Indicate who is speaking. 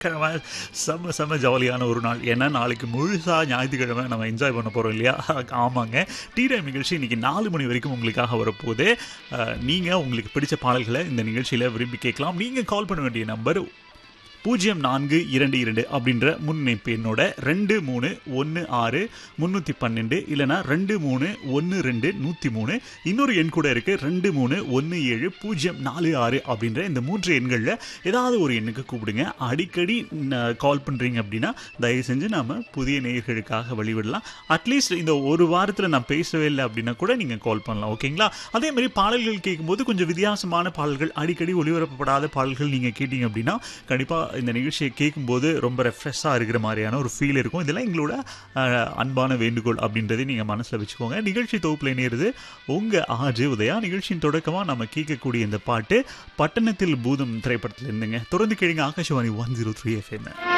Speaker 1: ஞாயிற்றுக்கிழமை செம்ம செம்ம ஜாலியான ஒரு நாள் ஏன்னா நாளைக்கு முழுசாக ஞாயிற்றுக்கிழமை நம்ம என்ஜாய் பண்ண போகிறோம் இல்லையா ஆமாங்க டீ டைம் நிகழ்ச்சி இன்னைக்கு நாலு மணி வரைக்கும் உங்களுக்காக வரப்போகுது நீங்கள் உங்களுக்கு பிடிச்ச பாடல்களை இந்த நிகழ்ச்சியில் விரும்பி கேட்கலாம் நீங்கள் கால் பண்ண வேண்டிய நம்பர் பூஜ்ஜியம் நான்கு இரண்டு இரண்டு அப்படின்ற முன்னிணைப்பு எண்ணோட ரெண்டு மூணு ஒன்று ஆறு முந்நூற்றி பன்னெண்டு இல்லைனா ரெண்டு மூணு ஒன்று ரெண்டு நூற்றி மூணு இன்னொரு எண் கூட இருக்குது ரெண்டு மூணு ஒன்று ஏழு பூஜ்ஜியம் நாலு ஆறு அப்படின்ற இந்த மூன்று எண்களில் ஏதாவது ஒரு எண்ணுக்கு கூப்பிடுங்க அடிக்கடி கால் பண்ணுறீங்க அப்படின்னா தயவு செஞ்சு நாம் புதிய நேயர்களுக்காக வழிவிடலாம் அட்லீஸ்ட் இந்த ஒரு வாரத்தில் நான் பேசவே இல்லை அப்படின்னா கூட நீங்கள் கால் பண்ணலாம் ஓகேங்களா அதே மாதிரி பாடல்கள் கேட்கும்போது கொஞ்சம் வித்தியாசமான பாடல்கள் அடிக்கடி ஒளிபரப்பப்படாத பாடல்கள் நீங்கள் கேட்டீங்க அப்படின்னா கண்டிப்பாக இந்த நிகழ்ச்சியை கேட்கும்போது ரொம்ப ரெஃப்ரெஷ்ஷாக இருக்கிற மாதிரியான ஒரு ஃபீல் இருக்கும் இதெல்லாம் எங்களோட அஹ், அன்பான வேண்டுகோள் அப்படின்றதை நீங்கள் மனசில் வச்சுக்கோங்க நிகழ்ச்சி தொகுப்பில் இணையிறது உங்கள் ஆஜ் உதயா நிகழ்ச்சியின் தொடக்கமாக நம்ம கேட்கக்கூடிய இந்த பாட்டு பட்டணத்தில் பூதம் திரைப்படத்தில் இருந்துங்க தொடர்ந்து கேளுங்க Akashvani one zero three FM